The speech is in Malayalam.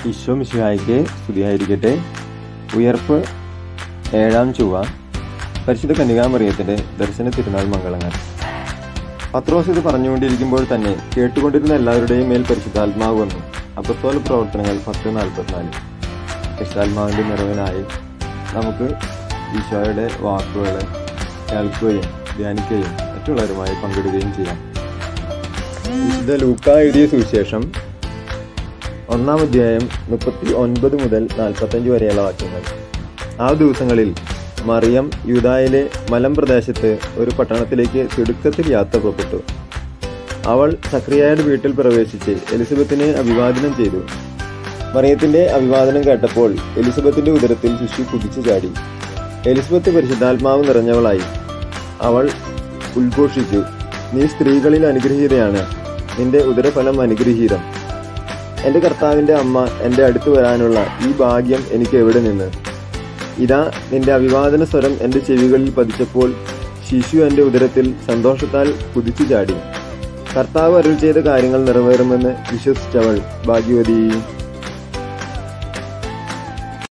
ഈശോ മിശിഹായിക്ക് സ്തുതിയായിരിക്കട്ടെ ഉയർപ്പ് ഏഴാം ചൊവ്വ പരിശുദ്ധ കന്യകാമറിയത്തിന്റെ ദർശന തിരുനാൾ മംഗളങ്ങൾ പത്രോസ് ഇത് പറഞ്ഞുകൊണ്ടിരിക്കുമ്പോൾ തന്നെ കേട്ടുകൊണ്ടിരുന്ന എല്ലാവരുടെയും മേൽ പരിശുദ്ധാത്മാവ് വന്നു അപ്പസ്തോല പ്രവർത്തനങ്ങൾ പത്ത് നാൽപ്പത്തിനാല് പരിശുദ്ധാത്മാവിന്റെ നിറവിനായി നമുക്ക് ഈശോയുടെ വാക്കുകൾ കേൾക്കുകയും ധ്യാനിക്കുകയും മറ്റുള്ളവരുമായി പങ്കിടുകയും ചെയ്യാം വിശുദ്ധ ലൂക്ക എഴുതിയ സുവിശേഷം ഒന്നാം അധ്യായം മുപ്പത്തി ഒൻപത് മുതൽ നാൽപ്പത്തഞ്ച് വരെയുള്ള വാക്യങ്ങൾ ആ ദിവസങ്ങളിൽ മറിയം യൂതായിലെ മലം പ്രദേശത്ത് ഒരു പട്ടണത്തിലേക്ക് തിടുക്കത്തിൽ യാത്ര പുറപ്പെട്ടു അവൾ സക്രിയയുടെ വീട്ടിൽ പ്രവേശിച്ച് എലിസബത്തിനെ അഭിവാദനം ചെയ്തു മറിയത്തിന്റെ അഭിവാദനം കേട്ടപ്പോൾ എലിസബത്തിന്റെ ഉദരത്തിൽ ശിശു കുതിച്ചു ചാടി എലിസബത്ത് പരിശുദ്ധാത്മാവ് നിറഞ്ഞവളായി അവൾ ഉദ്ഘോഷിച്ചു നീ സ്ത്രീകളിൽ അനുഗ്രഹീതയാണ് നിന്റെ ഉദരഫലം അനുഗ്രഹീതം എന്റെ കർത്താവിന്റെ അമ്മ എന്റെ അടുത്ത് വരാനുള്ള ഈ ഭാഗ്യം എനിക്ക് എവിടെ നിന്ന് ഇതാ നിന്റെ അഭിവാദന സ്വരം എന്റെ ചെവികളിൽ പതിച്ചപ്പോൾ ശിശു എന്റെ ഉദരത്തിൽ സന്തോഷത്താൽ കുതിച്ചു ചാടി കർത്താവ് അരുൾ ചെയ്ത കാര്യങ്ങൾ നിറവേറുമെന്ന് വിശ്വസിച്ചവൾ ഭാഗ്യവതി